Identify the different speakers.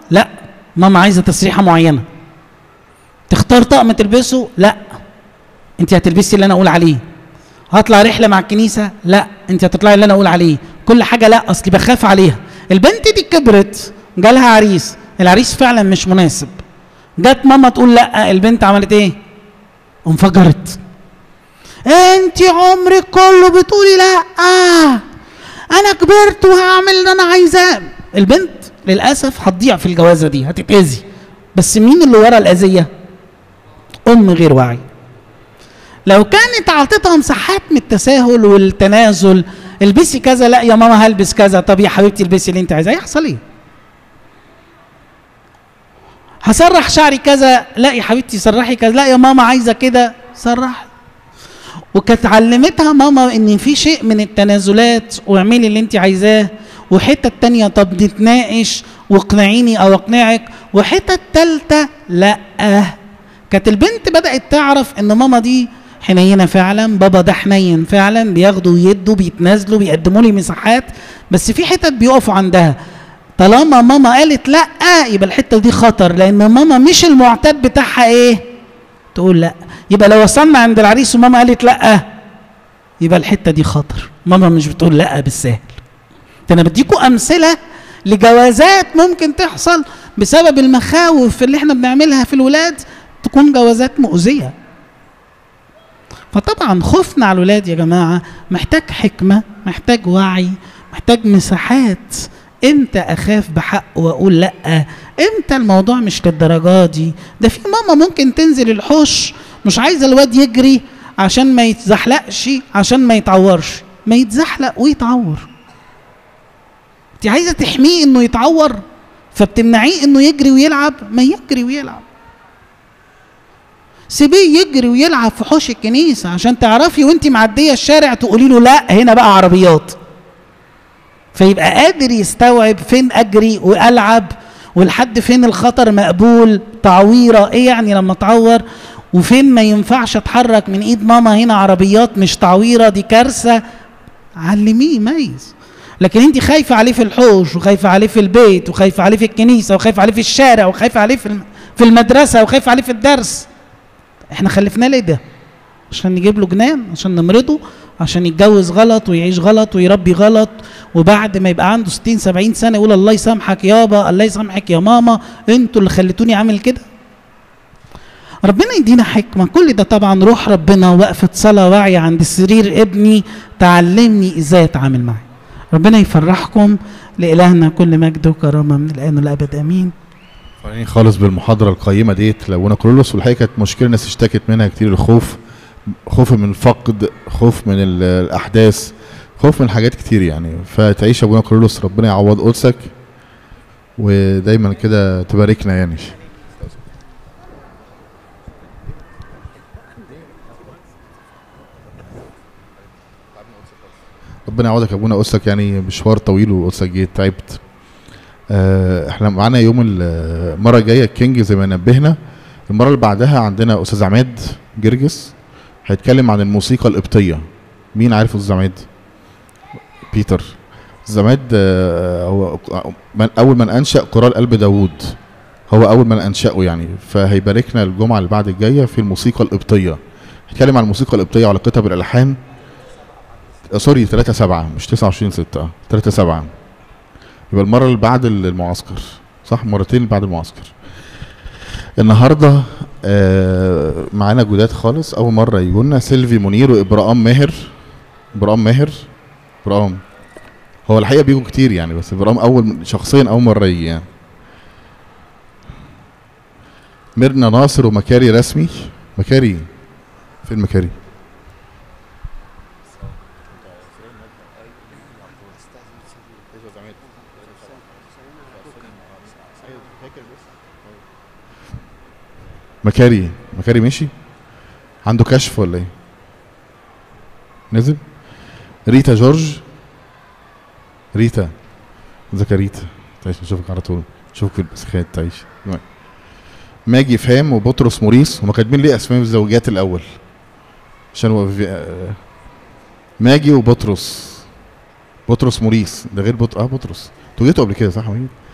Speaker 1: لا ماما عايزه تسريحه معينه تختار طقم تلبسه لا انت هتلبسي اللي انا اقول عليه هطلع رحله مع الكنيسه لا انت هتطلعي اللي انا اقول عليه كل حاجه لا اصلي بخاف عليها البنت دي كبرت جالها عريس العريس فعلا مش مناسب جت ماما تقول لا البنت عملت ايه انفجرت انت عمرك كله بتقولي لا آه. انا كبرت وهعمل اللي انا عايزاه البنت للاسف هتضيع في الجوازه دي هتتاذي بس مين اللي ورا الاذيه ام غير واعي لو كانت عطتها مساحات من التساهل والتنازل البسي كذا لا يا ماما هلبس كذا طب يا حبيبتي البسي اللي انت عايزاه يحصل ايه هسرح شعري كذا لا يا حبيبتي سرحي كذا لا يا ماما عايزه كده سرحي وكانت علمتها ماما ان في شيء من التنازلات واعملي اللي انت عايزاه وحتة تانية طب نتناقش واقنعيني او اقنعك وحتة تالتة لا كانت البنت بدأت تعرف ان ماما دي حنينة فعلا بابا ده حنين فعلا بياخدوا ويدوا بيتنازلوا بيقدموا لي مساحات بس في حتت بيقفوا عندها طالما ماما قالت لا يبقى الحتة دي خطر لان ماما مش المعتاد بتاعها ايه تقول لا يبقى لو وصلنا عند العريس وماما قالت لا يبقى الحته دي خطر ماما مش بتقول لا بالسهل ده انا بديكم امثله لجوازات ممكن تحصل بسبب المخاوف اللي احنا بنعملها في الولاد تكون جوازات مؤذيه فطبعا خوفنا على الولاد يا جماعه محتاج حكمه محتاج وعي محتاج مساحات امتى اخاف بحق واقول لا امتى الموضوع مش للدرجه دي ده في ماما ممكن تنزل الحوش مش عايزه الواد يجري عشان ما يتزحلقش عشان ما يتعورش ما يتزحلق ويتعور انت عايزه تحميه انه يتعور فبتمنعيه انه يجري ويلعب ما يجري ويلعب سيبيه يجري ويلعب في حوش الكنيسه عشان تعرفي وانت معديه الشارع تقولي له لا هنا بقى عربيات فيبقى قادر يستوعب فين اجري والعب ولحد فين الخطر مقبول تعويره ايه يعني لما تعور وفين ما ينفعش اتحرك من ايد ماما هنا عربيات مش تعويره دي كارثه علميه يميز لكن انت خايفه عليه في الحوش وخايفه عليه في البيت وخايفه عليه في الكنيسه وخايفه عليه في الشارع وخايفه عليه في في المدرسه وخايفه عليه في الدرس احنا خلفناه ليه ده عشان نجيب له جنان عشان نمرضه عشان يتجوز غلط ويعيش غلط ويربي غلط وبعد ما يبقى عنده 60 70 سنه يقول الله يسامحك يابا الله يسامحك يا ماما انتوا اللي خليتوني اعمل كده ربنا يدينا حكمه كل ده طبعا روح ربنا وقفه صلاه واعيه عند سرير ابني تعلمني ازاي اتعامل معاه ربنا يفرحكم لالهنا كل مجد وكرامه من الان والابد امين
Speaker 2: فرحانين خالص بالمحاضره القيمه ديت لو كرولوس والحقيقه كانت مشكله الناس اشتكت منها كتير الخوف خوف من الفقد خوف من ال- الاحداث خوف من حاجات كتير يعني فتعيش ابونا كرولوس ربنا يعوض قدسك ودايما كده تباركنا يعني ربنا يعوضك يا ابونا قدسك يعني مشوار طويل وقدسك جيت تعبت آه، احنا معانا يوم ال- المره الجايه الكينج زي ما نبهنا المره اللي بعدها عندنا استاذ عماد جرجس هيتكلم عن الموسيقى القبطيه مين عارف استاذ عماد بيتر استاذ عماد آه، هو من اول من انشا قرار قلب داوود هو اول من انشاه يعني فهيباركنا الجمعه اللي بعد الجايه في الموسيقى القبطيه هيتكلم عن الموسيقى القبطيه وعلاقتها بالالحان آه، سوري 3 7 مش 29 6 3 7 يبقى المرة اللي بعد المعسكر صح مرتين اللي بعد المعسكر النهاردة آه معانا جداد خالص أول مرة يجونا سيلفي منير وإبراهام ماهر إبراهام ماهر إبراهام هو الحقيقة بيجوا كتير يعني بس إبراهام أول شخصيا أول مرة يجي يعني ميرنا ناصر ومكاري رسمي مكاري فين مكاري؟ مكاري مكاري مشي عنده كشف ولا ايه نزل ريتا جورج ريتا ازيك يا ريتا تعيش نشوفك على طول نشوفك في البسخات تعيش المهم. ماجي فام وبطرس موريس هما كاتبين ليه اسماء الزوجات الاول عشان هو في آه، ماجي وبطرس بطرس موريس ده غير بط... اه بطرس انتوا جيتوا قبل كده صح يا ماجي؟